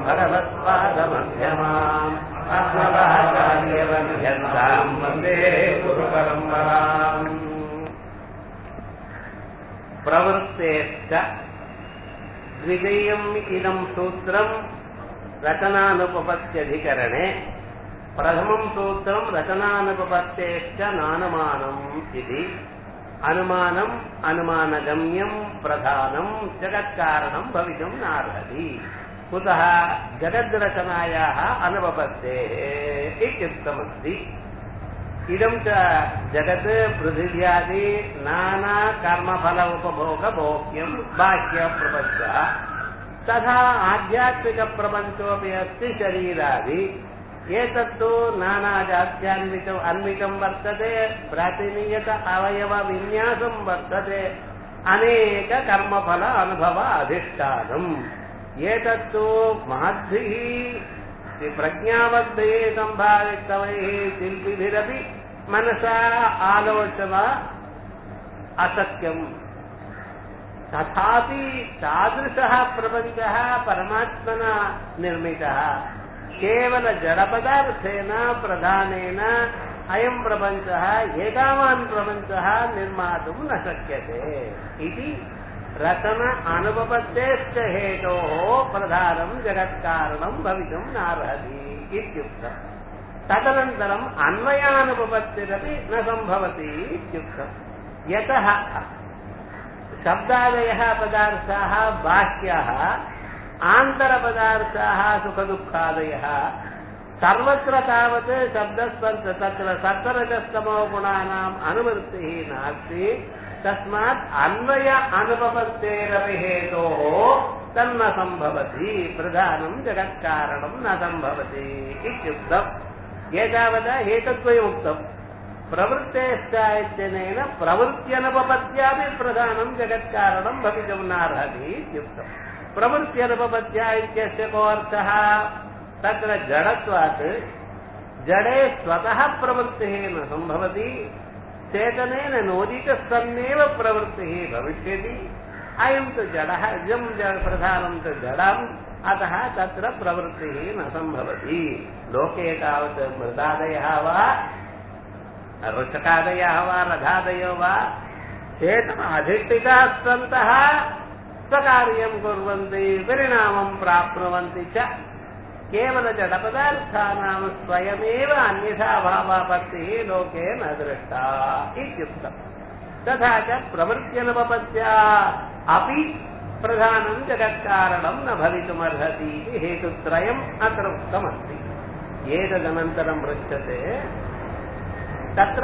भगवत्पादमध्यमाम् अस्मदाचार्यवध्यन्ताम् वन्दे गुरुपरम्पराम् प्रवृत्तेश्च द्वितीयम् इदम् सूत्रम् रचनानुपपत्त्यधिकरणे प्रथमम् सूत्रम् रचनानुपपत्तेश्च नानुमानम् इति अनुमानम् अनुमानगम्यम् प्रधानम् जगत्कारणम् भवितुम् नार्हति कुतः जगद्रचनायाः अनुपपत्तेः इत्युक्तमस्ति इदम् च जगत् पृथिव्यादि नानाकर्मफल उपभोगभोग्यम् बाह्यप्रपञ्चः तथा आध्यात्मिकप्रपञ्चोऽपि अस्ति शरीरादि एतत्तु नानाजात्यान्वितम् अन्वितम् वर्तते प्रातिनियत अवयवविन्यासम् वर्तते अनेककर्मफल अनुभव अधिष्ठानम् एतत्तु महद्भिः प्रज्ञावद्भिः सम्भावितवैः शिल्पिभिरपि मनसा आलोचन अशक्यम् तथापि तादृशः प्रपञ्चः परमात्मना निर्मितः केवलजडपदार्थेन प्रधानेन अयम् प्रपञ्चः एतावान् प्रपञ्चः निर्मातुम् न शक्यते इति रचन अनुपपत्तेश्च हेतोः प्रधानम् जगत्कारणम् भवितुम् नार्हति इत्युक्तम् तदनन्तरम् अन्वयानुपपत्तिरपि न सम्भवति इत्युक्तम् यतः शब्दादयः पदार्थाः बाह्याः आन्तरपदार्थाः सुखदुःखादयः सर्वत्र तावत् शब्दस्पर्श तत्र सत्तरजस्तमो गुणानाम् अनुवृत्तिः नास्ति तस्मात् अन्वय अनुपपत्तेरपि हेतोः तन्न सम्भवति प्रधानम् जगत्कारणम् न सम्भवति इत्युक्तम् एतावता हेतद्वयमुक्तम् प्रवृत्तेश्च इत्यनेन प्रवृत्त्यनुपपत्यापि प्रधानम् जगत्कारणम् भवितुम् नार्हति इत्युक्तम् प्रवृत्त्यनुपपत्या इत्यस्य को अर्थः तत्र जडत्वात् जडे स्वतः प्रवृत्तिः न सम्भवति चेतनेन नोदितस्तन्नेव प्रवृत्तिः भविष्यति अयम् तु जडः इदम् प्रधानम् तु जडम् अतः तत्र प्रवृत्तिः न सम्भवति लोके तावत् मृदादयः वा रुचकादयः वा रथादयो वा चेतन अधिष्ठिताः सन्तः स्वकार्यम् कुर्वन्ति परिणामम् प्राप्नुवन्ति च केवलजडपदार्थानाम् स्वयमेव अन्यथा भावापत्तिः लोके न दृष्टा इत्युक्तम् तथा च प्रवृत्त्यनुपपत्या अपि प्रधानम् जगत्कारणम् न भवितुमर्हति इति हेतुत्रयम् अत्र उक्तमस्ति एतदनन्तरम् पृच्छते तत्र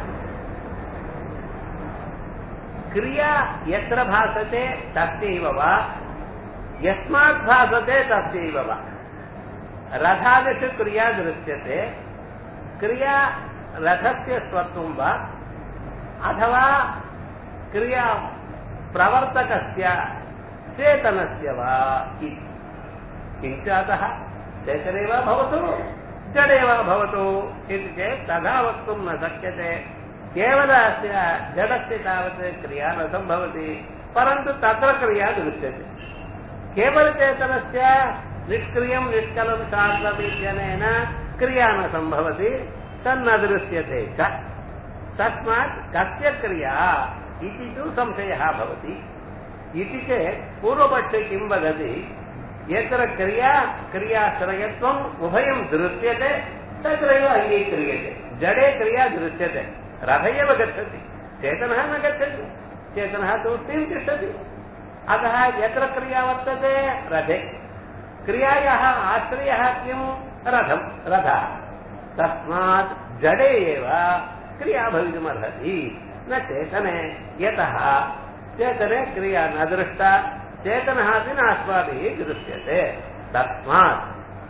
क्रिया यत्र भासते तस्यैव वा यस्मात् भासते तस्यैव वा रथादिषु क्रिया दृश्यते क्रिया रथस्य स्वत्वं वा अथवा क्रिया प्रवर्तकस्य चेतनस्य वा इति किञ्च अतः चेतने वा भवतु जडे वा भवतु इति चेत् तथा वक्तुं न शक्यते केवल अस्य जडस्य तावत् क्रिया न सम्भवति परन्तु तत्र क्रिया दृश्यते केवलचेतनस्य निष्क्रियं निष्कलं शास्त्रविद्यनेन क्रिया न सम्भवति तन्न दृश्यते च तस्मात् कस्य क्रिया इति तु संशयः भवति इति चेत् पूर्वपक्षे किं वदति यत्र क्रिया क्रियाश्रयत्वम् उभयं दृश्यते तत्रैव अङ्गीक्रियते जडे क्रिया दृश्यते रथ एव गच्छति चेतनः न गच्छति चेतनः तूष्णीं तिष्ठति अतः यत्र क्रिया वर्तते रथे क्रियायाः आश्रयः किं रथं रथः तस्मात् जडे एव क्रिया भवितुमर्हति न चेतने यतः चेतने क्रिया न दृष्टा चेतनः अपि न अस्माभिः दृश्यते तस्मात्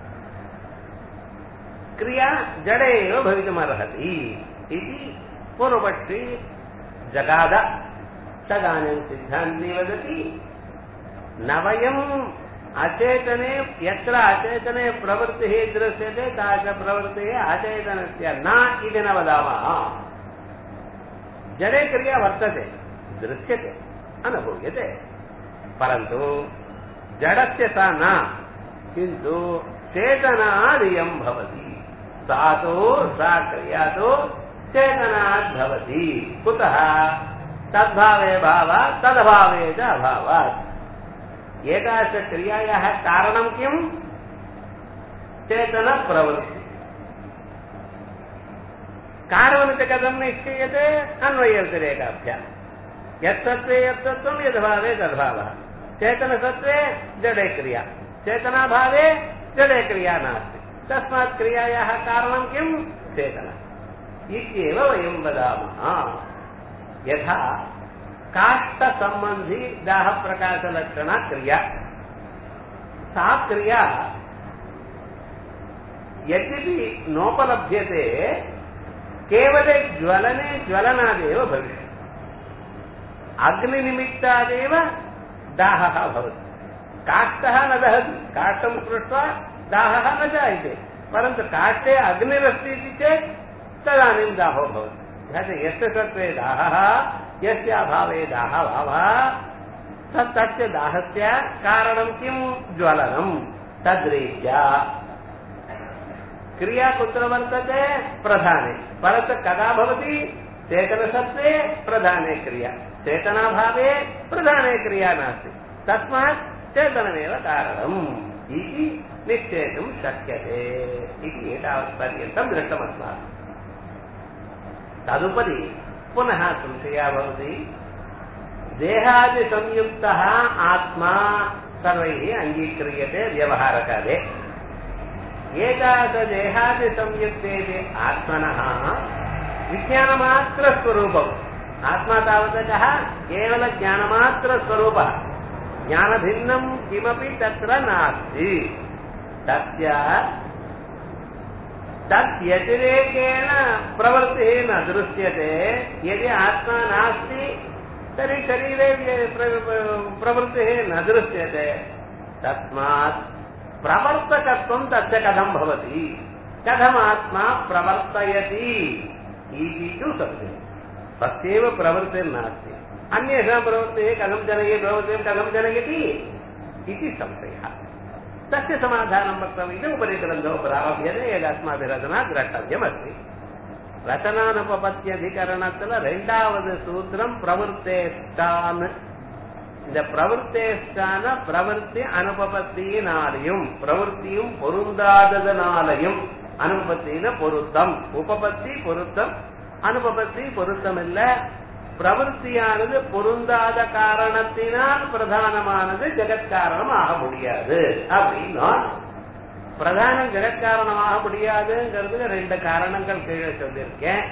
क्रिया जडे एव भवितुमर्हति इति पूर्वपक्षी जगाद तदानीं सिद्धान्ती वदति न वयम् अचेतने यत्र अचेतने प्रवृत्तिः दृश्यते तादृशप्रवृत्तिः अचेतनस्य न इति न वदामः जडे क्रिया वर्तते दृश्यते अनुभूयते परन्तु जडस्य सा न किन्तु चेतनादियं भवति सा तु सा क्रिया तु चेतनात् भवति कुतः तद्भावे भावात् तदभावे च अभावात् एतादृशक्रियायाः कारणं किम् चेतनप्रवृत्ति कारणमिति कथं निश्चीयते अन्वयव्यतिरेकाभ्याम् यत्सत्त्वे यत्तत्त्वं यद्भावे तद्भावः चेतनसत्त्वे जडे क्रिया चेतनाभावे जडे क्रिया नास्ति तस्मात् क्रियायाः कारणं किं चेतना इत्येव वयं वदामः यथा काष्ठसम्बन्धी दाहप्रकाशलक्षणा क्रिया सा क्रिया यद्यपि नोपलभ्यते केवले ज्वलने ज्वलनादेव भविष्यति अग्निनिमित्तादेव दाहः भवति काष्ठः न दहति काष्ठं स्पृष्ट्वा दाहः न जायते परन्तु काष्ठे अग्निरस्ति इति चेत् तदानीं दाहो भवति यस्य सत्त्वे दाहः यस्य अभावे दाहभावः तत् तस्य दाहस्य कारणं किं ज्वलनम् तद्रीत्या क्रिया कुत्र वर्तते प्रधाने परन्तु कदा भवति चेतनसत्त्वे प्रधाने क्रिया चेतनाभावे प्रधाने क्रिया नास्ति तस्मात् चेतनमेव कारणम् इति निश्चेतुं शक्यते इति एतावत्पर्यन्तं दृष्टमस्माभिः तदुपरि पुनः संशयः भवति देहादिसंयुक्तः आत्मा सर्वैः अङ्गीक्रियते व्यवहारकाले एतादृशदेहादिसंयुक्ते आत्मनः विज्ञानमात्रस्वरूपम् आत्मा तावत् कः केवलज्ञानमात्रस्वरूपः ज्ञानभिन्नं किमपि तत्र नास्ति तस्य तद्व्यतिरेकेण प्रवृत्तिः न दृश्यते यदि आत्मा नास्ति तर्हि शरीरे प्रवृत्तिः न दृश्यते तस्मात् प्रवर्तकत्वं तस्य कथं भवति कथमात्मा प्रवर्तयति इति तु सत्यम् तस्यैव प्रवृत्तिर्नास्ति अन्येषां प्रवृत्तिः कथं जनयति प्रवृत्तिं कथं जनयति इति संशयः तस्य समाधानं वक्तव्यम् उपरि ग्रन्थो प्रारभ्यते यदस्माभिरचना द्रष्टव्यमस्ति ரச்சனானுபபத்தியதிகரணத்துல ரெண்டாவது சூத்திரம் பிரவருத்தேஷ்டான் இந்த பிரவருத்தேஷ்டான பிரவருத்தி அனுபபத்தியினாலையும் பிரவருத்தியும் பொருந்தாததனாலையும் அனுபத்தின பொருத்தம் உபபத்தி பொருத்தம் அனுபபத்தி பொருத்தம் இல்ல பிரவருத்தியானது பொருந்தாத காரணத்தினால் பிரதானமானது ஜெகத்காரணம் ஆக முடியாது அப்படின்னா பிரதானம் ஜெகத்காரணமாக முடியாதுங்கிறது ரெண்டு காரணங்கள் கீழே சொல்லியிருக்கேன்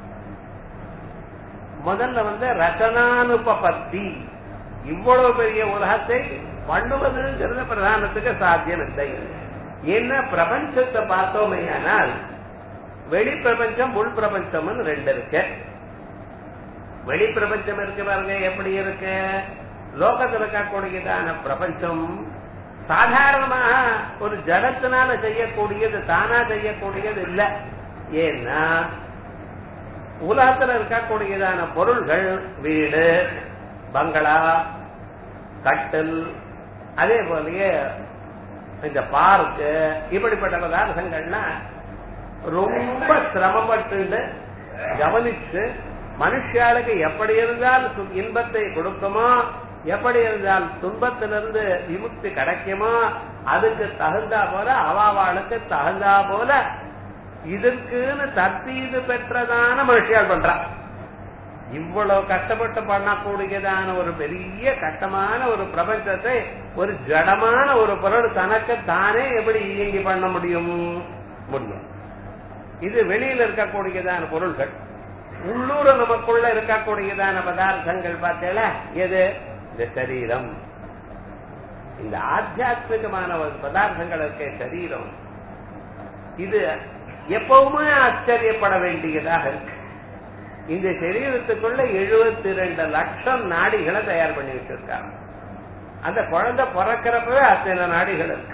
முதல்ல வந்து ரச்சனானுபபத்தி இவ்வளவு பெரிய உலகத்தை பண்ணுவதுங்கிறது பிரதானத்துக்கு சாத்தியம் இல்லை என்ன பிரபஞ்சத்தை பார்த்தோமே ஆனால் வெளி பிரபஞ்சம் உள் பிரபஞ்சம்னு ரெண்டு இருக்கு வெளி பிரபஞ்சம் இருக்கு பாருங்க எப்படி இருக்கு லோகத்தில் இருக்கக்கூடியதான பிரபஞ்சம் சாதாரணமாக ஒரு ஜடத்தினால செய்யக்கூடியது தானா செய்யக்கூடியது இல்ல ஏன்னா உலகத்துல இருக்கக்கூடியதான பொருள்கள் வீடு பங்களா கட்டில் அதே போலயே இந்த பார்க்கு இப்படிப்பட்ட பதார்த்தங்கள்னா ரொம்ப சிரமப்பட்டு கவனிச்சு மனுஷாளுக்கு எப்படி இருந்தால் இன்பத்தை கொடுக்குமோ எப்படி இருந்தால் துன்பத்திலிருந்து விமுக்தி கிடைக்குமோ அதுக்கு தகுந்தா போல அவாவாளுக்கு தகுந்தா போல இதற்குன்னு தத்தீது பெற்றதான மனுஷியால் பண்றா இவ்வளவு கஷ்டப்பட்டு பண்ணக்கூடியதான ஒரு பெரிய கட்டமான ஒரு பிரபஞ்சத்தை ஒரு ஜடமான ஒரு பொருள் தனக்கு தானே எப்படி இயங்கி பண்ண முடியும் முடியும் இது வெளியில இருக்கக்கூடியதான பொருள்கள் உள்ளூர் நமக்குள்ள இருக்கக்கூடியதான பதார்த்தங்கள் பார்த்தேல எது இந்த சரீரம் இந்த ஆத்தியாத்மிகமான ஒரு பதார்த்தங்கள் இருக்க சரீரம் இது எப்பவுமே ஆச்சரியப்பட வேண்டியதாக இருக்கு இந்த சரீரத்துக்குள்ள எழுபத்தி ரெண்டு லட்சம் நாடிகளை தயார் பண்ணி வச்சிருக்காங்க அந்த குழந்தை பிறக்கிறப்பவே அத்தனை நாடிகள் இருக்கு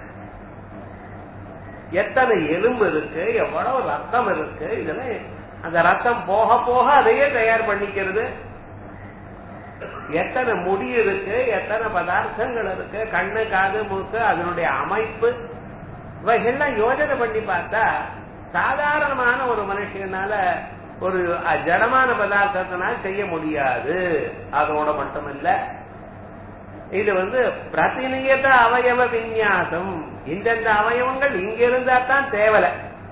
எத்தனை எலும்பு இருக்கு எவ்வளவு ரத்தம் இருக்கு இதெல்லாம் அந்த ரத்தம் போக போக அதையே தயார் பண்ணிக்கிறது எத்தனை முடி இருக்கு எத்தனை பதார்த்தங்கள் இருக்கு கண்ணு காது மூக்கு அதனுடைய அமைப்பு இவைகள்லாம் யோஜனை பண்ணி பார்த்தா சாதாரணமான ஒரு மனுஷனால ஒரு அஹ், ஜடமான பதார்த்தத்தினால் செய்ய முடியாது அதோட மட்டுமல்ல இது வந்து பிரதிநியத அவயவ விநியாசம் இந்தந்த அவயவங்கள் இங்க இருந்தா தான் தேவலை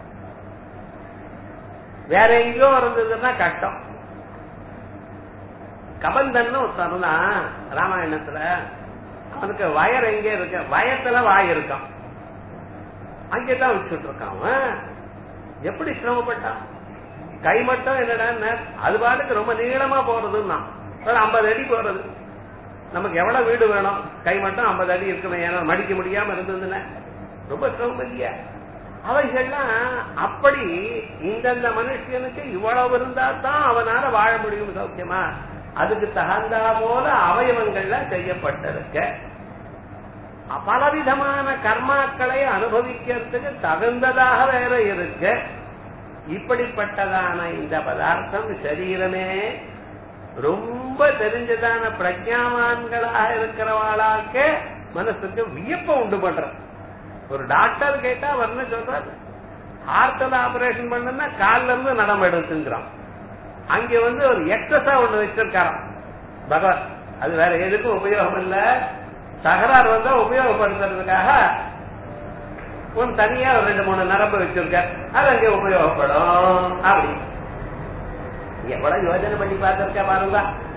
வேற எங்கேயோ இருந்ததுன்னா கஷ்டம் கபந்தன்னு ஒருத்தன் தான் ராமாயணத்துல அவனுக்கு வயர் எங்க இருக்கு வயத்துல வாய் இருக்கான் அங்கேதான் வச்சுட்டு இருக்கான் அவன் எப்படி சிரமப்பட்டான் கை மட்டும் என்னடா அது பாட்டுக்கு ரொம்ப நீளமா போறதுன்னா ஒரு ஐம்பது அடி போறது நமக்கு எவ்வளவு வீடு வேணும் கை மட்டும் ஐம்பது அடி இருக்குமே ஏன்னா மடிக்க முடியாம இருந்ததுன்னா ரொம்ப சிரமம் இல்லையா அவைகள்லாம் அப்படி இந்தந்த மனுஷனுக்கு இவ்வளவு இருந்தா தான் அவனால வாழ முடியும் சௌக்கியமா அதுக்கு தகுந்தா போல அவயவங்கள்லாம் செய்யப்பட்டிருக்க பலவிதமான கர்மாக்களை அனுபவிக்கிறதுக்கு தகுந்ததாக வேற இருக்கு இப்படிப்பட்டதான இந்த பதார்த்தம் சரீரமே ரொம்ப தெரிஞ்சதான பிரஜாவான்களாக இருக்கிறவாளாக்க மனசுக்கு வியப்ப உண்டு பண்ற ஒரு டாக்டர் கேட்டா அவர் என்ன சொல்றாரு ஹார்ட்ல ஆபரேஷன் பண்ணுன்னா கால்ல இருந்து நடம் எடுத்துங்கிறான் அங்க வந்து ஒரு எக்ஸஸா ஒண்ணு வச்சிருக்காராம் பகவான் அது வேற எதுக்கும் உபயோகம் இல்ல தகராறு வந்தா உபயோகப்படுத்துறதுக்காக உன் தனியா ஒரு ரெண்டு மூணு நரம்பு வச்சிருக்க அது அங்கே உபயோகப்படும் அப்படி எவ்வளவு யோஜனை பண்ணி பார்த்திருக்க பாருங்க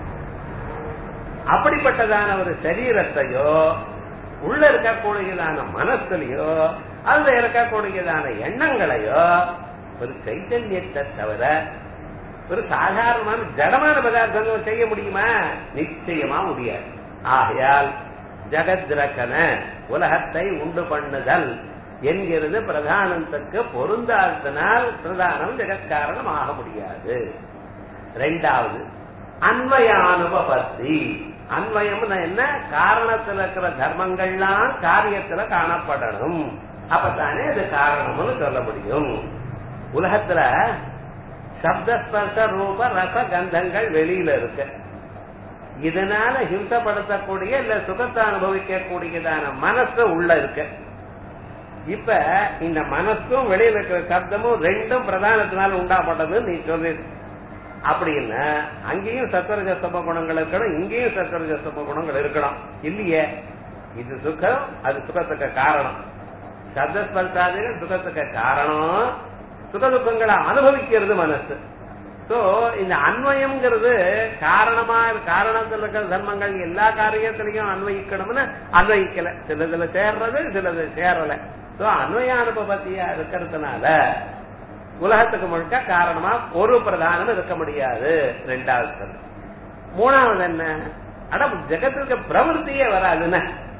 அப்படிப்பட்டதான ஒரு சரீரத்தையோ உள்ள இருக்கக்கூடியதான மனசுலயோ அதுல இருக்கக்கூடியதான எண்ணங்களையோ ஒரு சைத்தன்யத்தை தவிர ஒரு சாதாரணமான ஜடமான பதார்த்தங்கள் செய்ய முடியுமா நிச்சயமா முடியாது ஆகையால் ஜகத்ரக்கன உலகத்தை உண்டு பண்ணுதல் என்கிறது பிரதானத்துக்கு பொருந்தாதனால் பிரதானம் ஜெகத்காரணம் ஆக முடியாது ரெண்டாவது அன்வயானுபபத்தி அன்வயம்னா என்ன காரணத்துல இருக்கிற தர்மங்கள்லாம் காரியத்துல காணப்படணும் அப்பதானே அது காரணம்னு சொல்ல முடியும் உலகத்துல சப்தஸ்பர்ச ரூப ரச கந்தங்கள் வெளியில இருக்கு இதனால ஹிம்சப்படுத்தக்கூடிய இல்ல சுகத்தை அனுபவிக்க கூடியதான மனசு உள்ள இருக்கு இப்ப இந்த மனசும் வெளியில இருக்கிற சப்தமும் ரெண்டும் பிரதானத்தினால உண்டாப்பட்டது நீ சொல்லு அப்படின்னா அங்கேயும் சத்வரஜ சம குணங்கள் இருக்கணும் இங்கேயும் சத்வரஜ சம குணங்கள் இருக்கணும் இல்லையே இது சுகம் அது சுகத்துக்கு காரணம் சப்தஸ்பர்சாதிகள் சுகத்துக்கு காரணம் சுக துக்கங்களை அனுபவிக்கிறது மனசு சோ இந்த அன்வயம்ங்கிறது காரணமா காரணத்தில் இருக்கிற தர்மங்கள் எல்லா காரியத்திலையும் அன்வயிக்கணும்னு அன்வயிக்கல சிலதுல சேர்றது சிலது சேரல சோ அன்வய அனுபவத்தியா இருக்கிறதுனால உலகத்துக்கு முழுக்க காரணமா ஒரு பிரதானம் இருக்க முடியாது ரெண்டாவது சொல்லு மூணாவது என்ன அட ஜெகத்துக்கு பிரவருத்தியே வராதுன்னு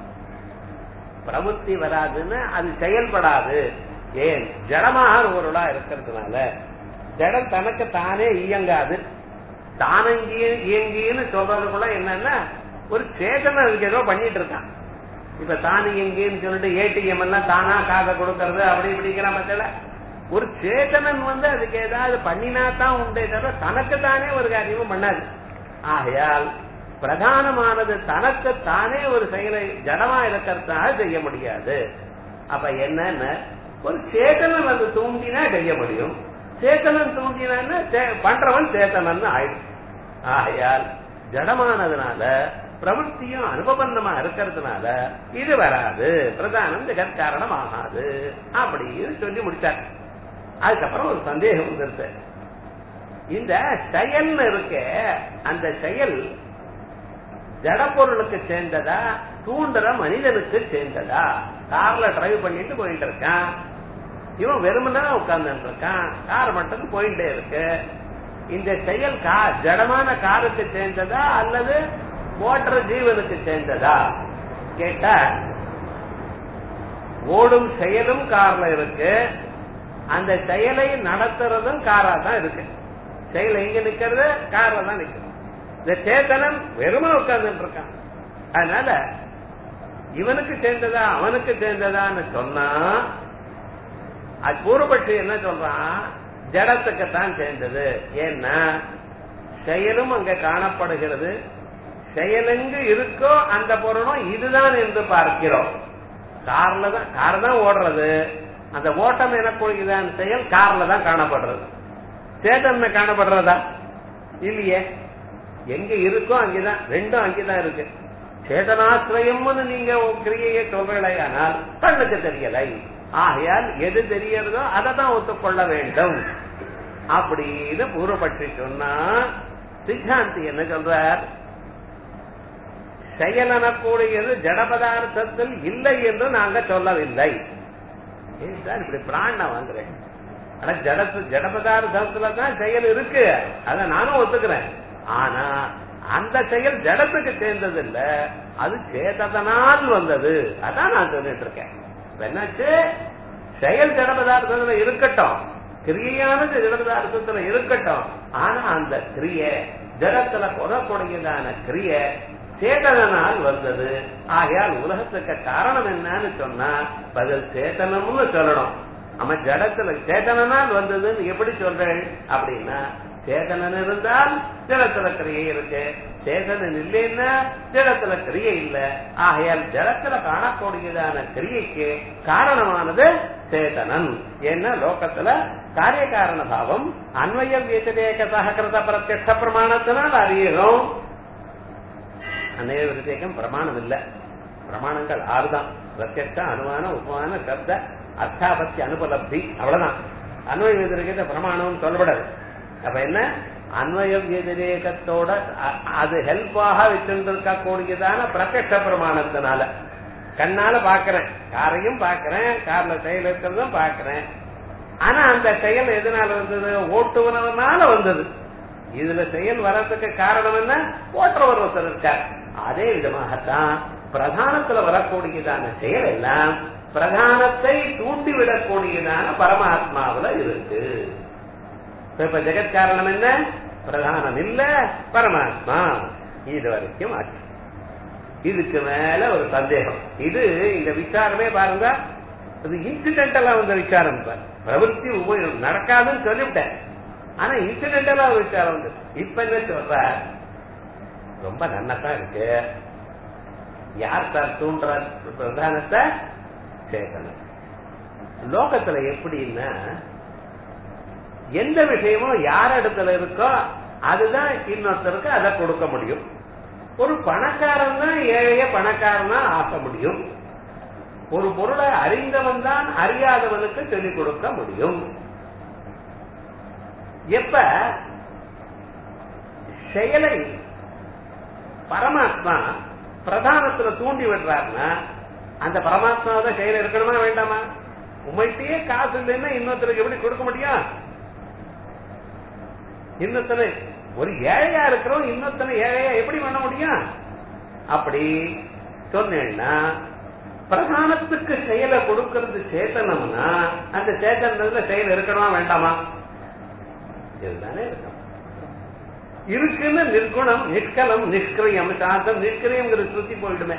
பிரவருத்தி வராதுன்னு அது செயல்படாது ஏன் ஜடமாக பொருளா இருக்கிறதுனால ஜடம் தனக்கு தானே இயங்காது தானங்கிய இயங்கின்னு சொல்றதுக்குள்ள என்னன்னா ஒரு சேதனை அதுக்கு ஏதோ பண்ணிட்டு இருக்கான் இப்ப தானு இயங்கின்னு சொல்லிட்டு ஏடிஎம் எல்லாம் தானா காசை கொடுக்கறது அப்படி இப்படிங்கிற மத்தில ஒரு சேதனன் வந்து அதுக்கு ஏதாவது பண்ணினா தான் உண்டே தவிர தனக்கு தானே ஒரு காரியமும் பண்ணாது ஆகையால் பிரதானமானது தனக்கு தானே ஒரு செயலை ஜடமா இருக்கிறதுனால செய்ய முடியாது அப்ப என்னன்னு ஒரு சேத்தனன் அது தூண்டினா செய்ய முடியும் சேத்தனன் தூண்டினா பண்றவன் சேத்தனன் ஆயிடும் ஆகையால் ஜடமானதுனால பிரவൃத்தியும் அனுபவந்தமா இருக்கிறதுனால இது வராது பிரதானம் ஜெகத் காரணம் ஆகாது அப்படின்னு சொல்லி முடிச்சார் அதுக்கப்புறம் ஒரு சந்தேகம் வந்துருது இந்த செயல்னு இருக்க அந்த செயல் ஜடப்பொருளுக்கு சேர்ந்ததா தூண்டுற மனிதனுக்கு சேர்ந்ததா கார்ல டிரைவ் பண்ணிட்டு போயிட்டு இருக்கான் இவன் வெறுமனா உட்கார்ந்து இருக்கான் கார் மட்டும் போயிட்டே இருக்கு இந்த செயல் கா ஜடமான காருக்கு சேர்ந்ததா அல்லது ஓட்டுற ஜீவனுக்கு சேர்ந்ததா கேட்டா ஓடும் செயலும் கார்ல இருக்கு அந்த செயலை நடத்துறதும் காரா தான் இருக்கு செயல் எங்க நிக்கிறது கார்ல தான் நிக்கிறது இந்த சேத்தனம் வெறுமன உட்கார்ந்துட்டு இருக்கான் அதனால இவனுக்கு சேர்ந்ததா அவனுக்கு சேர்ந்ததான்னு சொன்னா அது பூர்வபட்சி என்ன சொல்றான் ஜடத்துக்கு தான் சேர்ந்தது ஏன்னா செயலும் அங்க காணப்படுகிறது செயலெங்கு இருக்கோ அந்த பொருளும் இதுதான் என்று பார்க்கிறோம் கார்ல தான் கார் தான் ஓடுறது அந்த ஓட்டம் எனக்கூடியதான செயல் கார்ல தான் காணப்படுறது சேதன்ல காணப்படுறதா இல்லையே எங்க இருக்கோ அங்கேதான் ரெண்டும் அங்கேதான் இருக்கு சேதனாசிரயம்னு நீங்க உங்க கிரியையை சொல்றீங்களே ஆனால் கண்ணுக்கு தெரியலை ஆகையால் எது தெரியறதோ அதை தான் ஒத்துக்கொள்ள வேண்டும் அப்படின்னு பூர்வப்பட்டு சொன்னா சித்தாந்தி என்ன சொல்றார் செயலனக்கூடியது ஜட பதார்த்தத்தில் இல்லை என்று நாங்க சொல்லவில்லை ஏன் இப்படி பிராண வாங்குறேன் ஆனா ஜடத்து ஜட பதார்த்தத்துல தான் செயல் இருக்கு அத நானும் ஒத்துக்கிறேன் ஆனா அந்த செயல் ஜடத்துக்கு சேர்ந்தது இல்ல அது சேததனால் வந்தது அதான் நான் சொல்லிட்டு இருக்கேன் இப்ப என்னாச்சு செயல் ஜட பதார்த்தத்துல இருக்கட்டும் கிரியையானது ஜட பதார்த்தத்துல இருக்கட்டும் ஆனா அந்த கிரிய ஜடத்துல கொதக்கூடியதான கிரிய சேதனால் வந்தது ஆகையால் உலகத்துக்கு காரணம் என்னன்னு சொன்னா பதில் சேதனம்னு சொல்லணும் நம்ம ஜடத்துல சேதனால் வந்ததுன்னு எப்படி சொல்றேன் அப்படின்னா சேதனன் இருந்தால் ஜலத்துல கிரியை இருக்கு சேதனன் இல்லைன்னா ஜலத்துல கிரியை இல்ல ஆகையால் ஜலத்துல காணக்கூடியதான கிரியைக்கு காரணமானது சேதனன் ஏன்னா லோகத்துல காரிய காரண பாவம் அன்வய வியதிரேக சககிருத பிரத்யக்ஷ பிரமாணத்தினால் அறியணும் அநேக விருத்தேகம் பிரமாணம் இல்ல பிரமாணங்கள் ஆறுதான் பிரத்யக்ஷ அனுமான உபமான சப்த அர்த்தாபத்தி அனுபலப்தி அவ்வளவுதான் அன்வய விதிரேகத்தை பிரமாணம் சொல்லப்படாது அப்ப என்ன அன்வய விதிரேகத்தோட அது ஹெல்ப்பாக வச்சுருக்க கூடியதான பிரத்யக்ஷ பிரமாணத்தினால கண்ணால பாக்குறேன் காரையும் பாக்குறேன் கார்ல செயல் இருக்கிறதும் பாக்குறேன் ஆனா அந்த செயல் எதனால வந்தது ஓட்டுவனால வந்தது இதுல செயல் வர்றதுக்கு காரணம் என்ன ஓட்டுறவர் ஒருத்தர் இருக்கார் அதே விதமாகத்தான் பிரதானத்துல வரக்கூடியதான செயல் எல்லாம் பிரதானத்தை தூண்டிவிடக்கூடியதான பரமாத்மாவில இருக்கு இப்ப ஜெகத் காரணம் என்ன பிரதானம் இல்ல பரமாத்மா இது வரைக்கும் ஆச்சு இதுக்கு மேல ஒரு சந்தேகம் இது இந்த விசாரமே பாருங்க அது இன்சிடென்டலா வந்த விசாரம் பிரவருத்தி உபயோகம் நடக்காதுன்னு சொல்லிவிட்டேன் ஆனா இன்சிடென்டலா ஒரு விசாரம் வந்து இப்ப என்ன சொல்ற ரொம்ப நன்னதான் இருக்கு யார் சார் தூண்டுற பிரதானத்தை சேதனம் லோகத்துல எப்படின்னா எந்த விஷயமும் யார் இடத்துல இருக்கோ அதுதான் இன்னொருத்தருக்கு அதை கொடுக்க முடியும் ஒரு பணக்காரன் தான் ஏழைய பணக்காரனா ஆக்க முடியும் ஒரு பொருளை அறிந்தவன் தான் அறியாதவனுக்கு சொல்லிக் கொடுக்க முடியும் எப்ப செயலை பரமாத்மா பிரதானத்துல தூண்டி விடுறாருன்னா அந்த பரமாத்மாவை செயல் இருக்கணுமா வேண்டாமா உங்கள்கிட்டயே காசு இல்லைன்னா இன்னொருத்தருக்கு எப்படி கொடுக்க முடியும் இன்னொருத்தனை ஒரு ஏழையா இருக்கிறோம் இன்னொருத்தனை ஏழையா எப்படி பண்ண முடியும் அப்படி சொன்னேன்னா பிரதானத்துக்கு செயலை கொடுக்கறது சேத்தனம்னா அந்த சேத்தனத்துல செயல் இருக்கணுமா வேண்டாமா இதுதானே இருக்கும் இருக்குன்னு நிர்குணம் நிஷ்கலம் நிஷ்கிரியம் சாந்தம் நிஷ்கிரியம்ங்கிறது சுத்தி போயிடுமே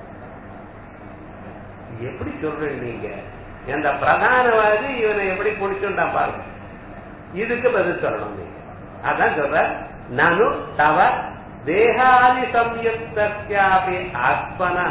எப்படி சொல்றீங்க நீங்க அந்த பிரதானவாதி இவனை எப்படி பிடிச்சுட்டா பாருங்க இதுக்கு பதில் சொல்லணும் நீங்க அதான் சொல்ற நனு தவ தேகாதி சம்யுக்தியாபி ஆத்மனா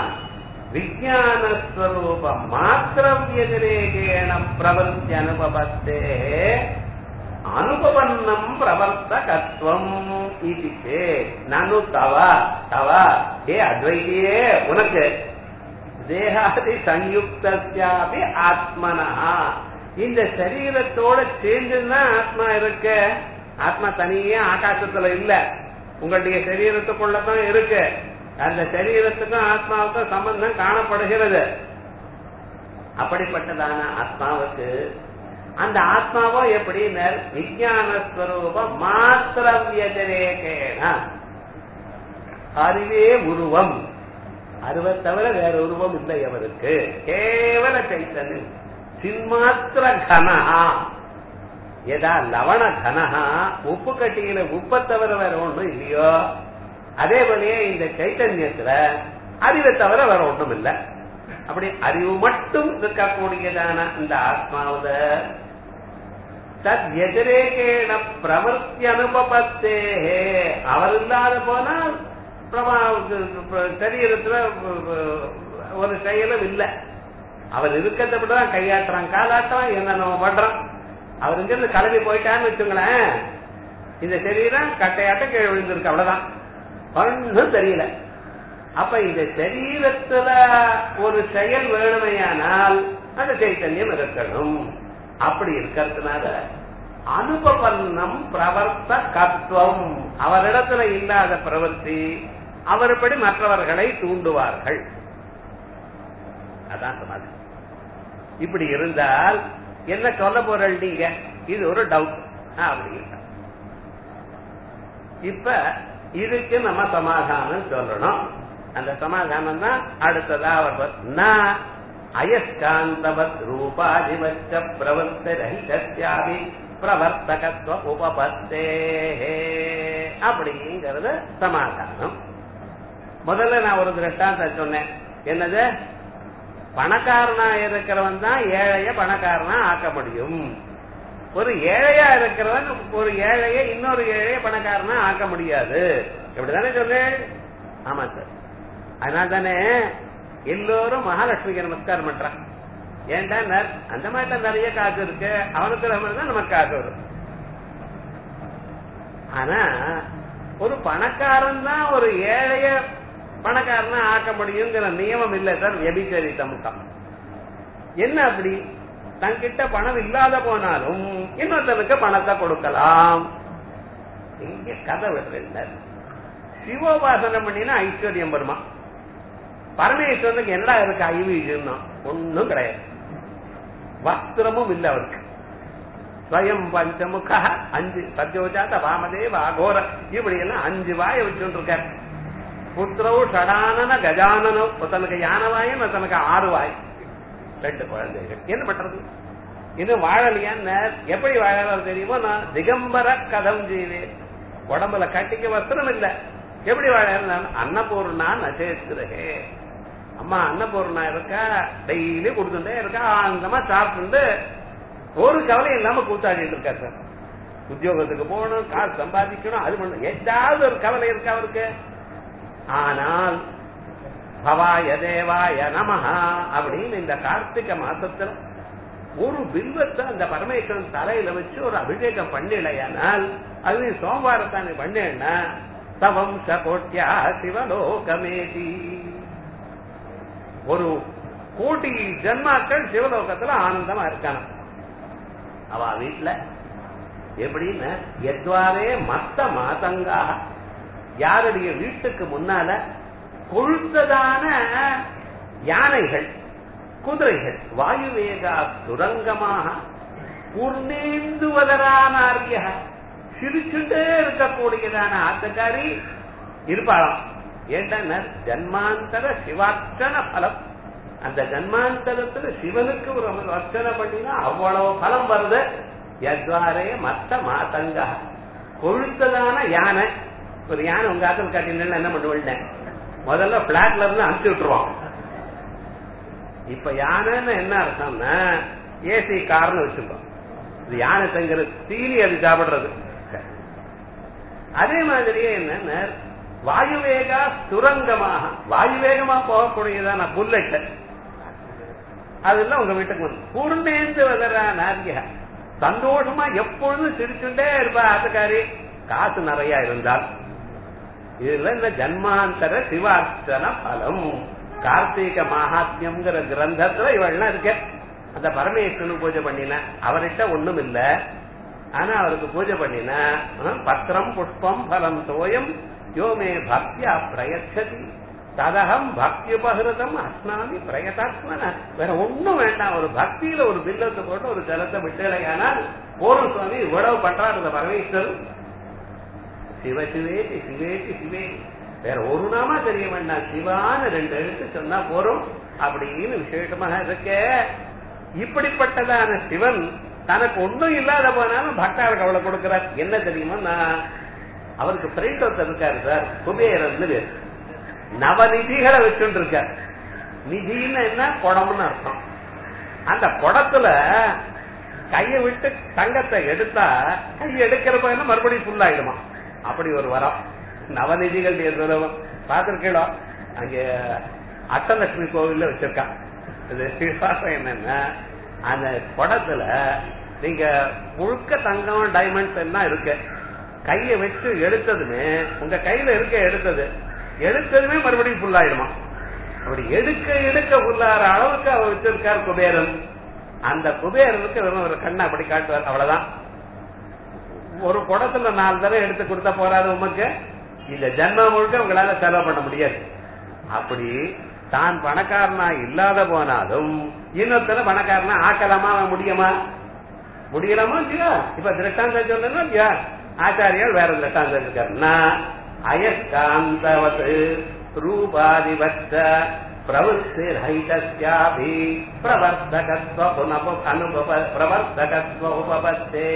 விஜயானஸ்வரூப மாத்திர வியதிரேகேண பிரவருத்தி அனுபவத்தே அனுபவன்னம் பிரவர்த்தகத்துவம் இது நனு தவ தவ ஏ அத்வைதியே உனக்கு தேகாதி சயுக்தியாபி ஆத்மனா இந்த சரீரத்தோட சேர்ந்துதான் ஆத்மா இருக்கு ஆத்மா தனியே ஆகாசத்துல இல்ல உங்களுடைய சரீரத்துக்குள்ளதான் இருக்கு அந்த சரீரத்துக்கும் ஆத்மாவுக்கும் சம்பந்தம் காணப்படுகிறது அப்படிப்பட்டதான ஆத்மாவுக்கு அந்த ஆத்மாவோ எப்படி விஜயானஸ்வரூப மாத்திர வியதிரேகேன அறிவே உருவம் அறிவை தவிர வேற உருவம் இல்லை அவருக்கு கேவல சைத்தன்யம் சின்மாத்திர கனஹா எதா லவண கனஹா உப்பு கட்டியில உப்பை தவிர வேற ஒண்ணும் இல்லையோ அதே போலயே இந்த சைத்தன்யத்துல அறிவை தவிர வேற ஒண்ணும் இல்லை அப்படி அறிவு மட்டும் இருக்கக்கூடியதான இந்த ஆத்மாவுல தத் எதிரேகேன பிரவர்த்தி அனுபவத்தே அவர் இல்லாத போனால் சரீரத்துல ஒரு செயலும் இல்லை அவர் இருக்கிறத தான் கையாட்டுறான் காலாட்டுறான் என்ன நம்ம பண்றோம் அவர் இங்க இருந்து கிளம்பி போயிட்டான்னு வச்சுங்களேன் இந்த சரீரம் கட்டையாட்ட கீழே விழுந்திருக்கு அவ்வளவுதான் ஒன்னும் தெரியல அப்ப இந்த சரீரத்துல ஒரு செயல் வேணுமையானால் அந்த சைத்தன்யம் இருக்கணும் அப்படி இருக்கிறதுனால அனுபவன்னம் பிரவர்த்த கத்துவம் அவரிடத்துல இல்லாத பிரவர்த்தி அவர்படி மற்றவர்களை தூண்டுவார்கள் அதான் சமாதி இப்படி இருந்தால் என்ன சொல்ல போறீங்க நீங்க இது ஒரு டவுட் அப்படி இப்ப இதுக்கு நம்ம சமாதானம் சொல்லணும் அந்த சமாதானம் தான் அடுத்ததா அவர் நான் அயஸ்காந்தவத் ரூபாதிவச்ச பிரவர்த்த ரஹிதத்யாபி பிரவர்த்தகத்துவ உபபத்தே அப்படிங்கிறது சமாதானம் முதல்ல நான் ஒரு திருஷ்டாந்தம் சொன்னேன் என்னது பணக்காரனா இருக்கிறவன் தான் ஏழைய பணக்காரனா ஆக்க முடியும் ஒரு ஏழையா இருக்கிறவன் ஒரு ஏழைய இன்னொரு ஏழைய பணக்காரனா ஆக்க முடியாது இப்படிதானே சொன்னேன் ஆமா சார் அதனால தானே எல்லோரும் மகாலட்சுமிக்கு நமஸ்காரம் பண்றான் ஏன்டா அந்த மாதிரி நிறைய காசு இருக்கு அவனுக்கு தான் நமக்கு காசு வரும் ஆனா ஒரு பணக்காரன் தான் ஒரு ஏழைய பணக்காரனா ஆக்க முடியுங்கிற நியமம் இல்ல சார் எபிச்சரி தமுக்கம் என்ன அப்படி தங்கிட்ட பணம் இல்லாத போனாலும் இன்னொருத்தனுக்கு பணத்தை கொடுக்கலாம் இங்க கதை விடுறேன் சிவோபாசனம் பண்ணினா ஐஸ்வர்யம் வருமா பரமேஸ்வரனுக்கு என்னடா இருக்கு ஐவீஜுன்னா ஒன்னும் கிடையாது வஸ்திரமும் இல்ல அவருக்கு ஸ்வயம் பஞ்சமுக அஞ்சு சத்யோஜாத வாமதேவ அகோர இப்படி எல்லாம் அஞ்சு வாயை வச்சுட்டு இருக்காரு புத்திரவு ஷடானன கஜானனோ ஒருத்தனுக்கு யானை வாயும் ஒருத்தனுக்கு ஆறு வாய் ரெண்டு குழந்தைகள் என்ன பண்றது இன்னும் வாழலையான்னு எப்படி வாழலாம் தெரியுமோ நான் திகம்பர கதம் செய்வேன் உடம்புல கட்டிக்க வஸ்திரம் இல்ல எப்படி வாழ அன்னபூர்ணா நசேத்துறகே அம்மா அன்னபூர்ணா இருக்கா டெய்லி கொடுத்துட்டே இருக்கா ஆனந்தமா சாப்பிட்டு ஒரு கவலை இல்லாம கூத்தாடிட்டு இருக்கா சார் உத்தியோகத்துக்கு போகணும் காசு சம்பாதிக்கணும் அது பண்ணணும் ஏதாவது ஒரு கவலை இருக்கா அவருக்கு ஆனால் பவாய தேவாய நமஹா அப்படின்னு இந்த கார்த்திகை மாசத்துல ஒரு பில்வத்தை அந்த பரமேஸ்வரன் தலையில வச்சு ஒரு அபிஷேகம் பண்ணிலையானால் அது நீ சோமவாரத்தானே பண்ணேன்னா தவம்ச கோட்டியா சிவலோகமேதி ஒரு கோட்டி ஜன்மாக்கள் சிவலோகத்துல ஆனந்தமா இருக்கான அவ வீட்டுல எப்படின்னு எத்வாரே மத்த மாதங்கா யாருடைய வீட்டுக்கு முன்னால கொழுத்ததான யானைகள் குதிரைகள் வாயுவேகா சுரங்கமாக பூர்ணேந்துவதரானாரிய சிரிச்சுட்டே இருக்கக்கூடியதான ஆத்தக்காரி இருப்பாளாம் ஏண்டா ஜன்மாந்தர சிவார்ச்சன பலம் அந்த ஜன்மாந்தரத்துல சிவனுக்கு ஒரு அர்ச்சனை பண்ணினா அவ்வளவு பலம் வருது எத்வாரே மத்த மாதங்க கொழுத்ததான யானை ஒரு யானை உங்க ஆக்கள் காட்டினா என்ன பண்ணுவேன் முதல்ல பிளாட்ல இருந்து அனுப்பிச்சு விட்டுருவான் இப்ப யானைன்னு என்ன அர்த்தம்னா ஏசி கார்னு வச்சிருக்கோம் இது யானை தங்குற தீனி அது சாப்பிடுறது அதே மாதிரியே என்ன வாயுவேகா சுரங்கமாக வாயுவேகமா போகக்கூடியதான புல்லட் அதெல்லாம் உங்க வீட்டுக்கு வந்து பூர்ணேந்து வதரா நாரியா சந்தோஷமா எப்பொழுதும் சிரிச்சுட்டே இருப்பா ஆத்துக்காரி காசு நிறைய இருந்தால் இதுல இந்த ஜன்மாந்தர சிவார்ச்சன பலம் கார்த்திக மகாத்மியம்ங்கிற கிரந்தத்துல இவள்லாம் இருக்க அந்த பரமேஸ்வரனு பூஜை பண்ணின அவர்கிட்ட ஒண்ணும் இல்ல ஆனா அவருக்கு பூஜை பண்ணின பத்திரம் புஷ்பம் பலம் தோயம் யோமே பக்தியா பிரயச்சதி ததகம் பக்தி உபகிருதம் அஸ்னாமி பிரயதாத்மன வேற ஒண்ணும் வேண்டாம் ஒரு பக்தியில ஒரு பில்லத்தை போட்டு ஒரு ஜலத்தை விட்டுலையானால் போரும் சுவாமி இவ்வளவு பண்றாரு இந்த பரமேஸ்வரன் சிவ சிவேதி சிவேதி சிவே வேற ஒரு நாமா தெரிய வேண்டாம் சிவான்னு ரெண்டு எழுத்து சொன்னா போறோம் அப்படின்னு விசேஷமாக இருக்க இப்படிப்பட்டதான சிவன் தனக்கு ஒண்ணும் இல்லாத போனாலும் பக்தாளுக்கு அவளை கொடுக்கிறார் என்ன தெரியுமா நான் அவருக்கு ஃப்ரெண்ட் ஒருத்தர் இருக்காரு சார் குபேரன் நவநிதிகளை வச்சுட்டு இருக்கார் நிதின்னு என்ன குடம்னு அர்த்தம் அந்த குடத்துல கையை விட்டு தங்கத்தை எடுத்தா கை எடுக்கிறப்ப என்ன மறுபடியும் ஃபுல் ஆயிடுமா அப்படி ஒரு வரம் நவநிதிகள் எதுவும் பார்த்திருக்கீங்களோ அங்க அஷ்டலட்சுமி கோவில்ல வச்சிருக்கான் இது விசுவாசம் என்னன்னா அந்த குடத்துல நீங்க முழுக்க தங்கம் டைமண்ட்ஸ் எல்லாம் இருக்கு கைய வச்சு எடுத்ததுமே உங்க கையில இருக்க எடுத்தது எடுத்ததுமே மறுபடியும் ஃபுல் ஆயிடுமா அப்படி எடுக்க எடுக்க ஃபுல்லாற அளவுக்கு அவர் வச்சிருக்கார் குபேரன் அந்த குபேரனுக்கு வெறும் ஒரு கண்ணை அப்படி காட்டுவார் அவ்வளவுதான் ஒரு குடத்துல நாலு தடவை எடுத்து கொடுத்தா போறாது உமக்கு இந்த ஜென்மம் முழுக்க உங்களால செலவு பண்ண முடியாது அப்படி தான் பணக்காரனா இல்லாத போனாலும் இன்னொருத்தர பணக்காரனா ஆக்கலாமா அவன் முடியுமா முடியலாமா இல்லையா இப்ப திருஷ்டாந்தம் சொல்லணும் இல்லையா ஆச்சாரியால் வேற திருஷ்டாந்தம் இருக்காருன்னா அயஸ்காந்தவத் ரூபாதிபத்த பிரவருத்தி ரஹிதஸ்யாபி பிரவர்த்தகத்வ புனப அனுபவ பிரவர்த்தகத்வ உபபத்தே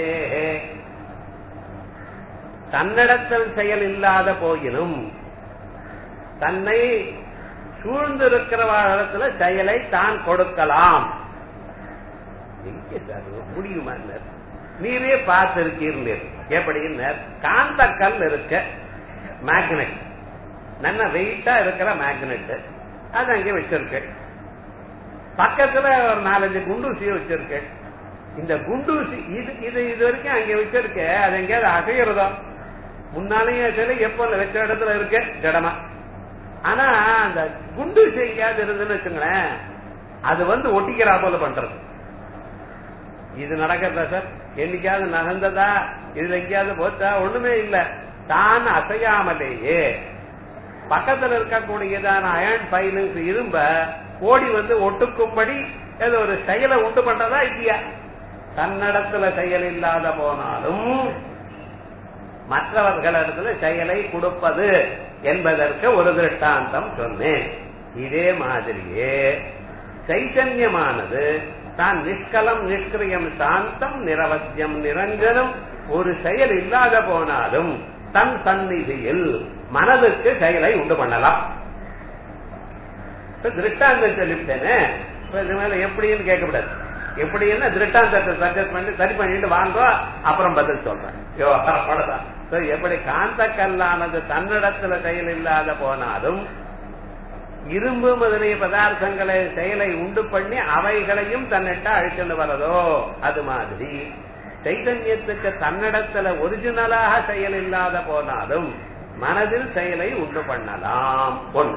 தன்னிடத்தில் செயல் இல்லாத போயினும் தன்னை சூழ்ந்திருக்கிறவர்களிடத்துல செயலை தான் கொடுக்கலாம் எங்கே சார் முடியுமா நீரே பார்த்திருக்கீர்கள் எப்படின்னு காந்த கல் இருக்க மேக்னெட் நல்ல வெயிட்டா இருக்கிற மேக்னெட் அது அங்கே வச்சிருக்கு பக்கத்துல ஒரு நாலஞ்சு குண்டூசிய வச்சிருக்கு இந்த குண்டூசி இது இது இது வரைக்கும் அங்க வச்சிருக்க அது எங்கேயாவது அசைகிறதோ முன்னாலேயும் சரி எப்போ வச்ச இடத்துல இருக்கு ஜடமா ஆனா அந்த குண்டூசி எங்கேயாவது இருந்துன்னு வச்சுங்களேன் அது வந்து ஒட்டிக்கிறா போல பண்றது இது நடக்கிறதா சார் என்னைக்காவது நகர்ந்ததா இதுல எங்கேயாவது போச்சா ஒண்ணுமே இல்ல தான் அசையாமலேயே பக்கத்துல இருக்கக்கூடியதான அயன் பைலுக்கு இரும்ப ஓடி வந்து ஒட்டுக்கும்படி ஏதோ ஒரு செயலை உண்டு பண்றதா இல்லையா தன்னிடத்துல செயல் இல்லாத போனாலும் மற்றவர்களிடத்துல செயலை கொடுப்பது என்பதற்கு ஒரு திருஷ்டாந்தம் சொன்னேன் இதே மாதிரியே சைத்தன்யமானது தான் நிஷ்கலம் நிஷ்கிரியம் சாந்தம் நிரவத்தியம் நிரஞ்சனம் ஒரு செயல் இல்லாத போனாலும் தன் சந்நிதியில் மனதுக்கு செயலை உண்டு பண்ணலாம் திருஷ்டாந்தம் சொல்லிவிட்டேனே இது மேல எப்படின்னு கேட்கக்கூடாது எப்படின்னா திருஷ்டாந்தத்தை சஜஸ்ட் பண்ணி சரி பண்ணிட்டு வாங்கோ அப்புறம் பதில் சொல்றேன் அவ்வளவுதான் எப்படி காந்த கல்லானது தன்னிடத்துல செயல் இல்லாத போனாலும் இரும்பு முதலிய பதார்த்தங்களை செயலை உண்டு பண்ணி அவைகளையும் தன்னிட்ட அழிச்சுட்டு வரதோ அது மாதிரி சைதன்யத்துக்கு தன்னிடத்துல ஒரிஜினலாக செயல் இல்லாத போனாலும் மனதில் செயலை உண்டு பண்ணலாம் ஒன்று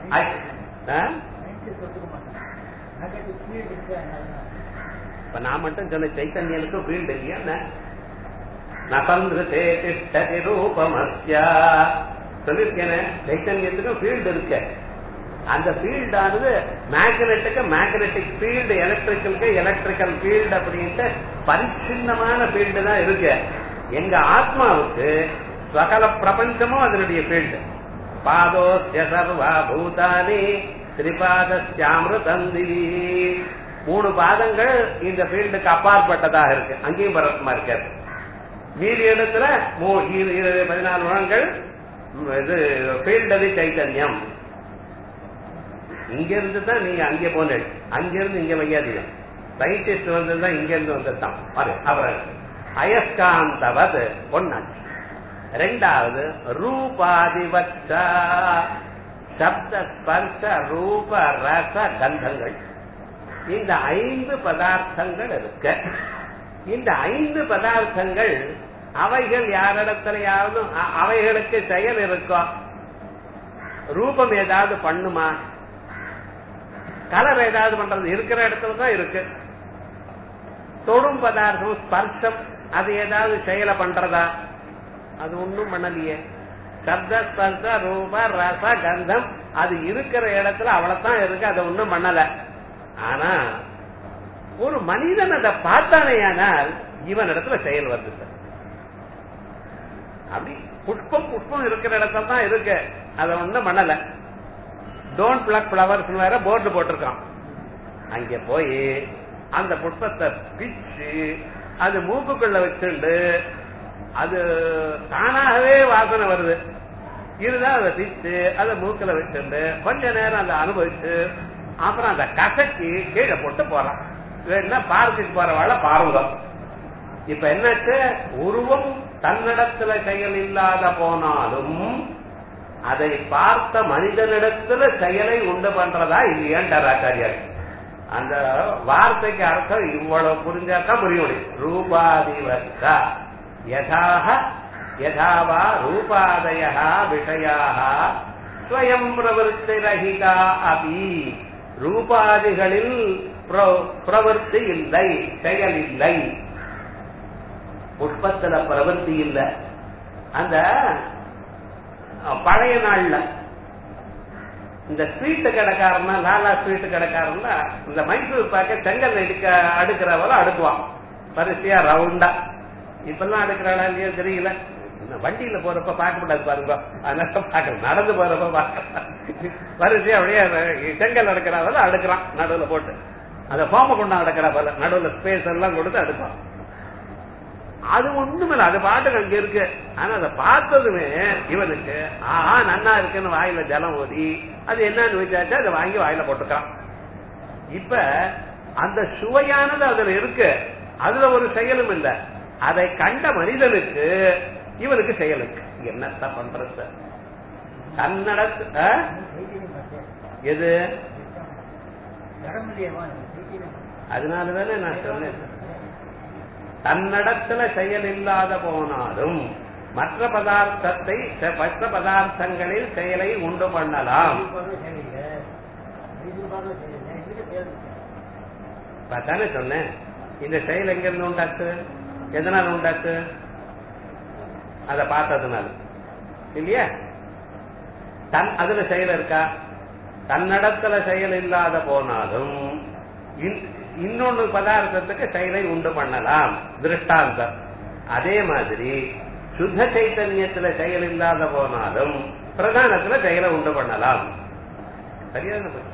இப்ப நான் மட்டும் சொன்ன சைத்தன்யனுக்கு ஃபீல்டு இல்லையா நசந்திரதே திஷ்டதி ரூபமஸ்யா சொல்லிருக்கேனே சைத்தன்யத்துக்கும் ஃபீல்டு இருக்கு அந்த ஃபீல்டானது மேக்னெட்டுக்கு மேக்னெட்டிக் ஃபீல்டு எலக்ட்ரிக்கலுக்கு எலக்ட்ரிக்கல் ஃபீல்டு அப்படின்ட்டு பரிச்சின்னமான ஃபீல்டு தான் இருக்கு எங்க ஆத்மாவுக்கு சகல பிரபஞ்சமும் அதனுடைய ஃபீல்டு பாதோஸ்ய சர்வா பூதானி திரிபாதஸ்யாமிருதந்தி மூணு பாதங்கள் இந்த ஃபீல்டுக்கு அப்பாற்பட்டதாக இருக்கு அங்கேயும் பரவமா இருக்காது மீதி இடத்துல பதினாலு முழங்கள் இது ஃபீல்டு சைத்தன்யம் இங்க இருந்து தான் நீங்க அங்கே போன அங்க இருந்து இங்க வையாதீங்க சயின்டிஸ்ட் வந்ததுதான் இங்க இருந்து வந்ததுதான் அப்புறம் அயஸ்காந்தவது ஒன்னாச்சு ரெண்டாவது ரூபாதிபட்ச சப்த ஸ்பர்ஷ ரூப ரச கந்தங்கள் இந்த ஐந்து பதார்த்தங்கள் இருக்க இந்த ஐந்து பதார்த்தங்கள் அவைகள் யாரிடத்திலையாவது அவைகளுக்கு செயல் இருக்கும் ரூபம் ஏதாவது பண்ணுமா கலர் ஏதாவது பண்றது இருக்கிற இடத்துல தான் இருக்கு தொடும் பதார்த்தம் ஸ்பர்ஷம் அது ஏதாவது செயலை பண்றதா அது ஒண்ணும் பண்ணலையே சப்த ஸ்பர்ஷ ரூப ரச கந்தம் அது இருக்கிற இடத்துல அவ்வளவுதான் இருக்கு அதை ஒண்ணும் பண்ணல ஆனா ஒரு மனிதன் அதை பார்த்தானேயானால் இவன் இடத்துல செயல் வருது சார் அப்படி புஷ்பம் புஷ்பம் இருக்கிற இடத்துல தான் இருக்கு அதை ஒண்ணும் பண்ணல டோன்ட் பிளக் பிளவர்ஸ் வேற போர்டு போட்டிருக்கான் அங்க போய் அந்த புஷ்பத்தை பிச்சு அது மூக்குக்குள்ள வச்சுண்டு அது தானாகவே வாசனை வருது இதுதான் அதை பிச்சு அதை மூக்குல வச்சுண்டு கொஞ்ச நேரம் அதை அனுபவிச்சு அப்புறம் அந்த கசக்கி கீழே போட்டு போறான் வேணா பார்க்குக்கு போறவாழ பாருங்க இப்ப என்னாச்சு உருவம் தன்னிடத்துல செயல் இல்லாத போனாலும் அதை பார்த்த மனிதனிடத்துல செயலை உண்டு பண்றதா இல்லையான்டார் ஆச்சாரியார் அந்த வார்த்தைக்கு அர்த்தம் இவ்வளவு புரிஞ்சாதான் புரிய முடியும் ரூபாதிவர்த்தா யதாக யதாவா ரூபாதய விஷயாக ஸ்வயம் பிரவருத்திரகிதா அபி ரூபாதிகளில் பிர- பிரவருத்தி இல்லை செயல் இல்லை புஷ்பத்துல பிரவருத்தி இல்லை அந்த அஹ், பழைய நாள்ல இந்த ஸ்வீட்டு கடைக்காரனா லாலா ஸ்வீட்டு கடைக்காரன்னா இந்த மைசூர் பாக்க செங்கல் எடுக்க அடுக்கிறவரை அடுக்குவான் வரிசையா ரவுண்டா இப்பெல்லாம் அடுக்கிறாளா இல்லையோ தெரியல இந்த வண்டியில போறப்ப பார்க்க முடியாது பாருங்க அதனால பார்க்கணும் நடந்து போறப்ப பார்க்கலாம் வரிசையா அப்படியே செங்கல் அடுக்கிறவரை அடுக்கிறான் நடுவுல போட்டு அந்த பாம்பை கொண்டா அடுக்கிற போல நடுவுல ஸ்பேஸ் எல்லாம் கொடுத்து அடுப்பான் அது ஒண்ணுமில்ல அது பாட்டுக்கு அங்க இருக்கு ஆனா அதை பார்த்ததுமே இவனுக்கு ஆஹா நன்னா இருக்குன்னு வாயில ஜலம் ஊதி அது என்னன்னு வச்சாச்சா அதை வாங்கி வாயில போட்டுக்கான் இப்ப அந்த சுவையானது அதுல இருக்கு அதுல ஒரு செயலும் இல்ல அதை கண்ட மனிதனுக்கு இவனுக்கு செயல் இருக்கு என்னத்த பண்றது தன்னடத்து ஆ? எது அதனாலதானே நான் சொன்னேன் தன்னடத்துல செயல் இல்லாத போனாலும் மற்ற பதார்த்தத்தை மற்ற பதார்த்தங்களில் செயலை உண்டு பண்ணலாம் தானே சொன்னேன் இந்த செயல் எங்க இருந்து உண்டாச்சு எதனால உண்டாச்சு அத பார்த்ததுனால இல்லையா தன் அதுல செயல் இருக்கா தன்னடத்துல செயல் இல்லாத போனாலும் இன்- இன்னொன்னு பதார்த்தத்துக்கு செயலை உண்டு பண்ணலாம் திருஷ்டாந்தம் அதே மாதிரி சுத்த சைத்தன்யத்துல செயல் இல்லாத போனாலும் பிரதானத்துல செயலை உண்டு பண்ணலாம் சரியான பதில்.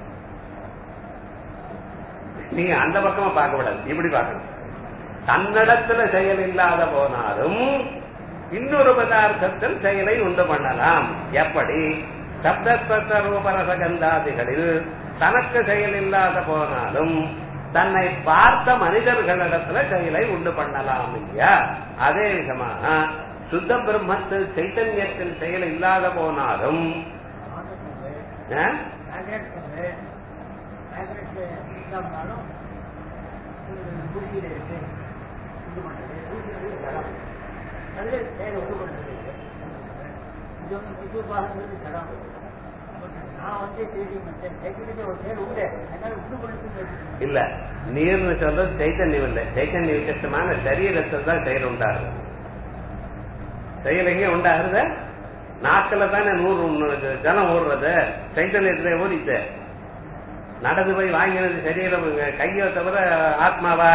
நீங்க அந்த பக்கமா பார்க்க கூடாது இப்படி பார்க்கணும் தன்னடத்துல செயல் இல்லாத போனாலும் இன்னொரு பதார்த்தத்தில் செயலை உண்டு பண்ணலாம் எப்படி சப்தஸ்பர்ச ரூபரசகந்தாதிகளில் தனக்கு செயல் இல்லாத போனாலும் தன்னை பார்த்த மனிதர்களிடத்துல செயலை உண்டு பண்ணலாம் இல்லையா அதே விதமாக சுத்த பிரம்மத்தில் சைத்தன்யத்தில் செயல் இல்லாத போனாலும் ஆ? இல்ல நீர்னு சொல்றது சைத்தன்யம் இல்லை சைத்தன்ய விசேஷமான சரீரத்தில் தான் செயல் உண்டாகுது செயல் எங்கே உண்டாகுது நாக்கில தானே நூறு உண்ணு- ஜலம் ஓடுறது சைத்தன்யத்திலே ஓடிச்சு நடந்து போய் வாங்கினது சரீரம் இங்க கையை தவிர ஆத்மாவா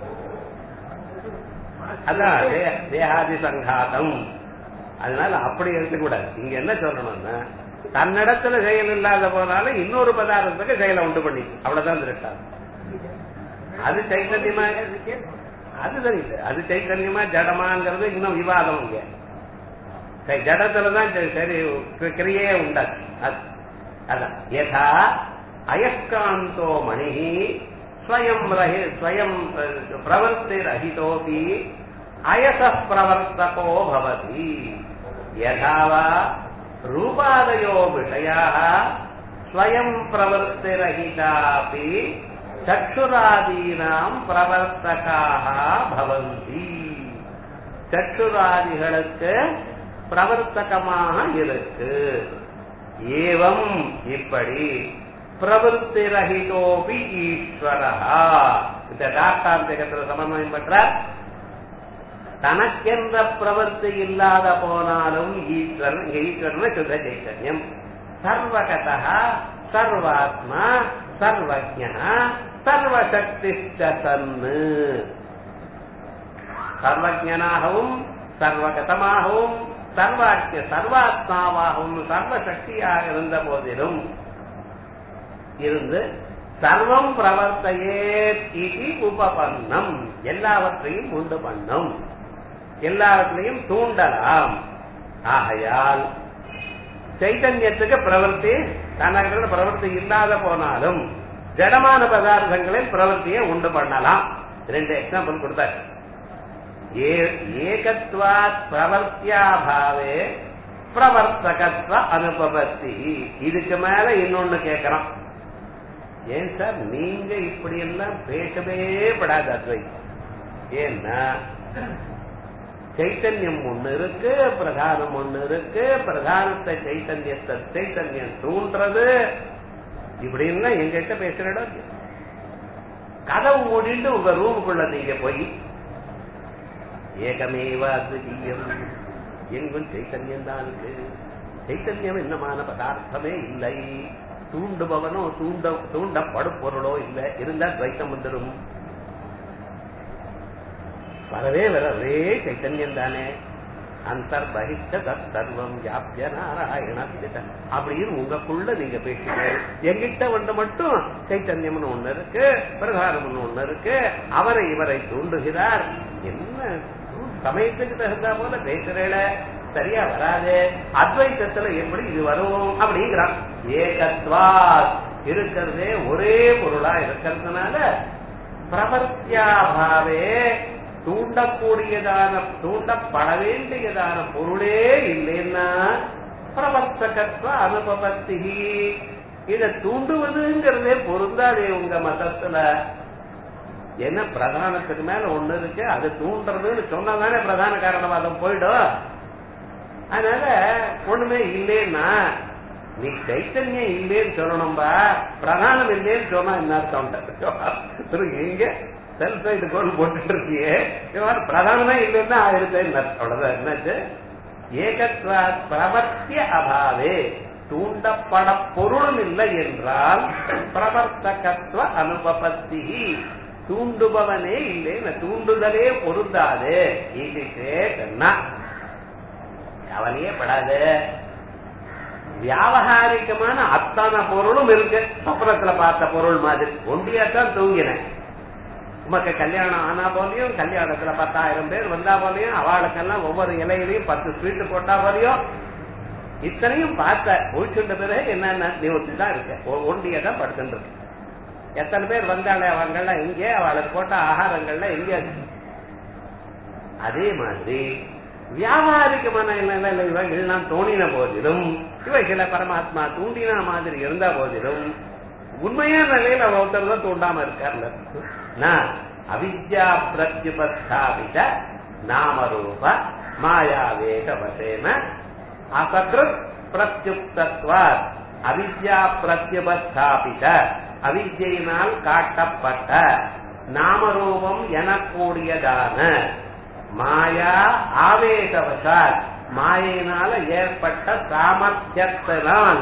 அதான் தே- தேகாதி சங்காதம் அதனால அப்படி இருக்கக்கூடாது இங்க என்ன சொல்லணும்னா தன்னிடத்துல செயல் இல்லாத போனாலும் இன்னொரு பதார்த்தத்துக்கு செயலை உண்டு பண்ணி அவ்வளவுதான் திருட்டா அது சைத்தன்யமா அது தெரியல அது சைத்தன்யமா ஜடமாங்கிறது இன்னும் விவாதம் இங்க சரி, ஜடத்துலதான் சரி, சரி கிரியே உண்டாச்சு அது அதான் யதா அயஸ்காந்தோ மணி ஸ்வயம் ரஹி ஸ்வயம் பிரவர்த்தி ரஹிதோபி அயச பிரவர்த்தகோ பவதி யதாவா ரூபாதயோ விஷயாः ஸ்வயம் பிரவர்த்தி ரஹிதாபி சக்ஷுராதீனாம் பிரவர்த்தகாக பவந்தி சக்ஷுராதிகளுக்கு பிரவர்த்தகமாக இருக்கு ஏவம் இப்படி பிரவருத்தி ரஹிதோபி ஈஸ்வரஹா இந்த டாக்டாந்திகத்தில் சமன்வயம் பெற்ற தனக்கென்ற பிரவர்த்தி இல்லாத போனாலும் ஈஸ்வரன் இங்க ஈஸ்வரன் சுத்த சைத்தன்யம் சர்வகதா சர்வாத்மா சர்வஜ சர்வசக்தி சன்னு சர்வஜனாகவும் சர்வகதமாகவும் சர்வாக்கிய சர்வாத்மாவாகவும் சர்வசக்தியாக இருந்த போதிலும் இருந்து சர்வம் பிரவர்த்தையே இது உபபன்னம் எல்லாவற்றையும் உண்டு பண்ணும் எல்லாவற்றையும் தூண்டலாம் ஆகையால் சைத்தன்யத்துக்கு பிரவர்த்தி தனக்கு பிரவர்த்தி இல்லாத போனாலும் ஜடமான பதார்த்தங்களில் பிரவர்த்தியை உண்டு பண்ணலாம் ரெண்டு எக்ஸாம்பிள் கொடுத்தாரு ஏ- ஏகத்வாத் பிரவர்த்தியாபாவே பிரவர்த்தகத்வ அனுபவத்தி இதுக்கு மேல இன்னொன்னு கேட்கிறோம் ஏன் சார் நீங்க இப்படி எல்லாம் பேசவே படாது அத்வைத்தம் ஏன்னா சைத்தன்யம் ஒண்ணு இருக்கு பிரதானம் ஒண்ணு இருக்கு பிரதானத்தை சைத்தன்யத்தை சைத்தன்யம் தூண்டுறது இப்படின்னா எங்கிட்ட பேசுற இடம் இல்ல. கதவு மூடிட்டு உங்க ரூமுக்குள்ள நீங்க போய் ஏகமேவ அத்விதீயம் எங்கும் சைத்தன்யம் தான் இருக்கு சைத்தன்யம் என்னமான பதார்த்தமே இல்லை தூண்டுபவனோ தூண்ட தூண்டப்படும் பொருளோ இல்லை இருந்தா துவைத்தம் வந்துடும் வரவே வரவே சைத்தன்யம் தானே அந்தர்பகிஷ்ட தர்வம் வியாபிய நாராயண அப்படின்னு உங்களுக்குள்ள நீங்க பேசுங்க எங்கிட்ட வந்து மட்டும் சைத்தன்யம்னு ஒண்ணு இருக்கு பிரகாரம்னு ஒண்ணு இருக்கு அவரை இவரை தூண்டுகிறார் என்ன சமயத்துக்கு தகுந்தா போல பேசுறேல சரியா வராது அத்வைத்தத்துல எப்படி இது வரும் அப்படிங்கிறான் ஏகத்வா இருக்கிறதே ஒரே பொருளா இருக்கிறதுனால பிரவர்த்தியாபாவே தூண்டக்கூடியதான தூண்டப்பட வேண்டியதான பொருளே இல்லைன்னா பிரவர்த்தகத்துவ அனுபவத்தி இத தூண்டுவதுங்கிறதே பொருந்தாதே உங்க மதத்துல என்ன பிரதானத்துக்கு மேல ஒண்ணு இருக்கு அது தூண்டுறதுன்னு சொன்னாதானே பிரதான காரணவாதம் போயிடும் அதனால ஒண்ணுமே இல்லைன்னா நீ சைத்தன்யம் இல்லைன்னு சொல்லணும்பா பிரதானம் இல்லைன்னு சொன்னா என்ன அர்த்தம் எங்க செல் சைடு கோல் போட்டுட்டு இருக்கியே இவன் பிரதானமே இல்லைன்னா ஆயிருச்சேன்னு அவ்வளவுதான் என்னாச்சு ஏகத்வா பிரவர்த்திய அபாவே தூண்டப்பட பொருளும் இல்லை என்றால் பிரவர்த்தகத்துவ அனுபவத்தி தூண்டுபவனே இல்லை தூண்டுதலே பொருந்தாது இது கேட்டா அவனையே படாது வியாபகாரிகமான அத்தனை பொருளும் இருக்கு சொப்னத்துல பார்த்த பொருள் மாதிரி ஒண்டியாத்தான் தூங்கினேன் உமக்கு கல்யாணம் ஆனா போலையும் கல்யாணத்துல பத்தாயிரம் பேர் வந்தா போலையும் அவளுக்கெல்லாம் ஒவ்வொரு இலையிலையும் பத்து ஸ்வீட் போட்டா போலையும் இத்தனையும் பார்த்த ஒழிச்சுட்ட பிறகு என்னென்ன நிவர்த்தி தான் இருக்கு ஒண்டிய தான் படுத்துட்டு இருக்கு எத்தனை பேர் வந்தாலே அவங்கெல்லாம் எங்கே அவளுக்கு போட்ட ஆகாரங்கள்லாம் எங்கே அதே மாதிரி வியாபாரிகமான நிலையில இவைகள்லாம் தோணின போதிலும் இவைகளை பரமாத்மா தூண்டின மாதிரி இருந்த போதிலும் உண்மையான நிலையில ஒருத்தர் தான் தூண்டாம இருக்கார்ல நான் அவித்யா பிரத்யுபஸ்தாபித நாமரூப மாயாவேக வசேன அசகிருத் பிரத்யுக்தத்வாத் அவித்யா பிரத்யுபஸ்தாபித அவித்யினால் காட்டப்பட்ட நாமரூபம் எனக்கூடியதான மாயா ஆவேசவசால் மாயினால ஏற்பட்ட சாமர்த்தியத்தினால்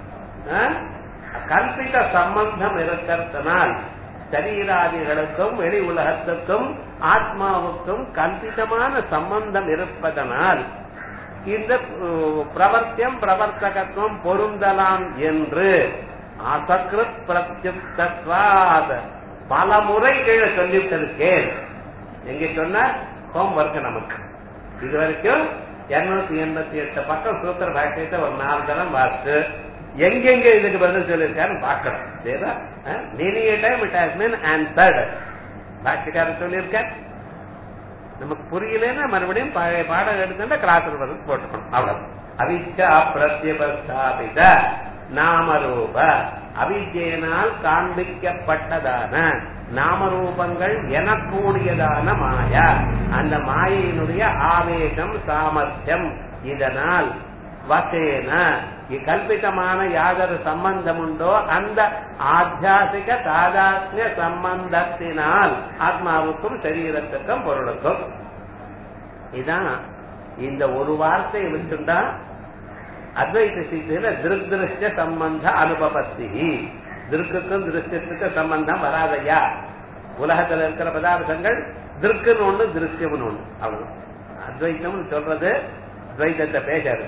கல்பித சம்பந்தம் இருக்கிறதுனால் சரீராதிகளுக்கும் வெளி உலகத்துக்கும் ஆத்மாவுக்கும் கல்பிதமான சம்பந்தம் இருப்பதனால் இந்த பிரவர்த்தியம் பிரவர்த்தகத்துவம் பொருந்தலாம் என்று அசகிருத் பிரத்யுக்தத்வாத் பல முறை கீழே சொல்லிவிட்டிருக்கேன் எங்க சொன்ன ஹோம்ஒர்க் நமக்கு இது வரைக்கும் இருநூத்தி எண்பத்தி எட்டு பக்கம் சூத்திர பாக்கியத்தை ஒரு நாலு தரம் பார்த்து எங்கெங்க இதுக்கு பதில் சொல்லியிருக்காருன்னு பார்க்கணும் சரிதா நீனிய time it has mean answered பாக்கியக்காரர் சொல்லியிருக்க நமக்கு புரியலன்னா மறுபடியும் பழைய பாடம் எடுத்துட்டா கிளாஸ் பதில் போட்டுக்கணும் அவ்வளவு அவிச்சா பிரத்யபஸ்தாபித நாமரூப அவிஜயனால் காண்பிக்கப்பட்டதான நாமரூபங்கள் எனக்கூடியதான மாயா அந்த மாயையினுடைய ஆவேசம் சாமர்த்தியம் இதனால் வசேன கல்பிதமான யாதொரு சம்பந்தம் உண்டோ அந்த ஆத்தியாசிக சாதாத்மிய சம்பந்தத்தினால் ஆத்மாவுக்கும் சரீரத்துக்கும் பொருளுக்கும் இதான் இந்த ஒரு வார்த்தையை வச்சுட்டா அத்வைத சித்தியில திருஷ்ய சம்பந்த அனுபவத்தி திருக்குக்கும் திருஷ்யத்துக்கும் சம்பந்தம் வராதையா உலகத்துல இருக்கிற பதார்த்தங்கள் திருக்குன்னு ஒண்ணு திருஷ்யம்னு ஒண்ணு அவ்வளவு அத்வைத்தம்னு சொல்றது துவைத்தத்தை பேசாது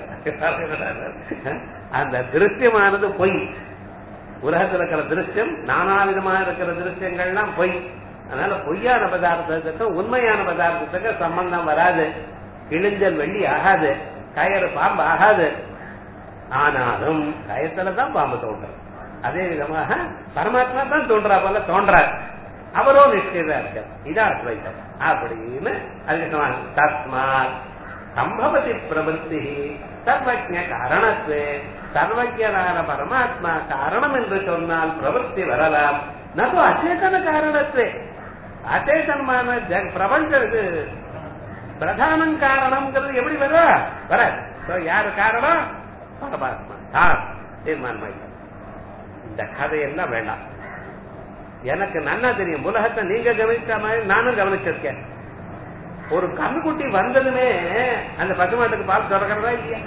அந்த திருஷ்யமானது பொய் உலகத்தில் இருக்கிற திருஷ்யம் நானா விதமாக இருக்கிற திருஷ்யங்கள்லாம் பொய் அதனால பொய்யான பதார்த்தத்துக்கும் உண்மையான பதார்த்தத்துக்கும் சம்பந்தம் வராது கிழிஞ்சல் வெள்ளி ஆகாது கயறு பாம்பு ஆகாது ஆனாலும் கயத்துல தான் பாம்பு தோன்றும் அதே விதமாக பரமாத்மா தான் தோன்றா போல தோன்றார் அவரும் நிச்சயதா இருக்கார் இதான் அத்வைத்தம் அப்படின்னு அதுக்கு தஸ்மாத் சம்பவதி பிரவருத்தி சர்வஜ காரணத்துவே சர்வஜனான பரமாத்மா காரணம் என்று சொன்னால் பிரவருத்தி வரலாம் நது அச்சேதன காரணத்துவே அச்சேதனமான ஜ- பிரபஞ்ச இது பிரதானம் காரணம்ங்கிறது எப்படி வரும் வராது So, யாரு காரணம் பரமாத்மா தான் தீர்மானம் இந்த கதையெல்லாம் வேண்டாம் எனக்கு நன்னா தெரியும் உலகத்தை நீங்க கவனிச்ச மாதிரி நானும் கவனிச்சிருக்கேன் ஒரு கண்ணுக்குட்டி வந்ததுமே அந்த பசுமாட்டுக்கு பால் திறக்கிறதா இல்லையா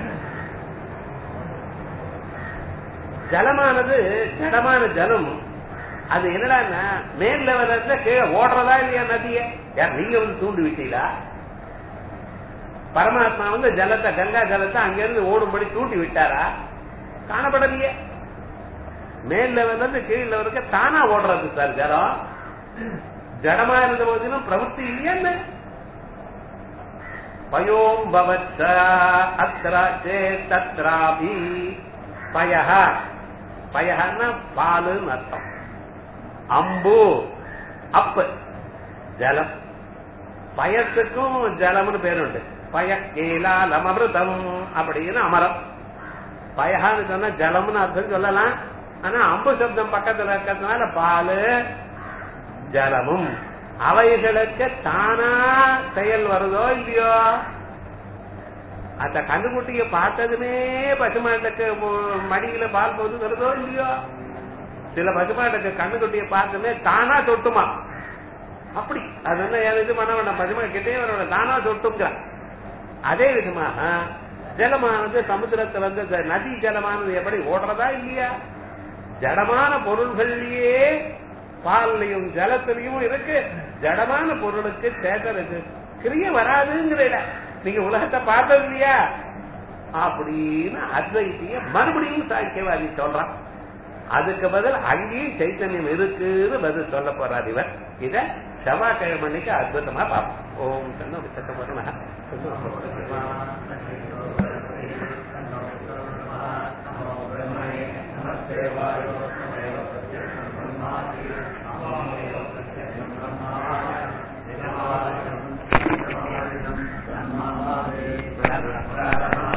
ஜலமானது ஜடமான ஜலம் அது என்னடான்னா மேல் லெவல்ல கீழே ஓடுறதா இல்லையா நதிய யார் நீங்க வந்து தூண்டி விட்டீங்களா பரமாத்மா வந்து ஜலத்தை கங்கா ஜலத்தை அங்கிருந்து ஓடும்படி தூண்டி விட்டாரா காணப்படலையே மேல் லெவல்ல இருந்து கீழ் லெவலுக்கு தானா ஓடுறது சார் ஜலம் ஜடமா இருந்த போதிலும் பிரவൃத்தி இல்லையா என்ன பயோம் பவச்ச அத்ரா சேத் தத்ராபி பயஹ பயஹன்னா பாலுன்னு அர்த்தம் அம்பு அப்பு ஜலம் பயத்துக்கும் ஜலம்னு பேர் உண்டு பய கீலாலம் அமிர்தம் அப்படின்னு அமரம் பயஹான்னு சொன்னா ஜலம்னு அர்த்தம் சொல்லலாம் ஆனா அம்பு சப்தம் பக்கத்துல இருக்கிறதுனால பாலு ஜலமும் அவைகளுக்கு தானா செயல் வருதோ இல்லையோ அந்த கண்ணுக்குட்டிய பார்த்ததுமே பசுமாட்டுக்கு மு- மடியில பால் போது வருதோ இல்லையோ சில பசுமாட்டுக்கு கண்ணுக்குட்டிய பார்த்ததுமே தானா தொட்டுமா அப்படி அது என்ன ஏன் இது பண்ண வேண்டாம் பசுமா கிட்டே வர தானா தொட்டுங்கிறான் அதே விதமாக ஜலமானது சமுத்திரத்துல வந்து இந்த நதி ஜலமானது எப்படி ஓடுறதா இல்லையா ஜடமான பொருள்கள்லயே பால்லையும் ஜலத்திலையும் இருக்கு ஜடமான பொருளுக்கு சேதனுக்கு கிரிய வராதுங்கிறீல நீங்க உலகத்தை பார்த்தது இல்லையா அப்படின்னு அத்வைத்திய மறுபடியும் சாக்கியவாதி சொல்றான் அதுக்கு பதில் அங்கேயும் சைத்தன்யம் இருக்குன்னு பதில் சொல்ல போறார் இவர் இத செவ்வாய்க்கிழமைக்கு அற்புதமா பார்ப்போம் ஓம் கண்ணு விசக்கப்படுனா நமஸ்தே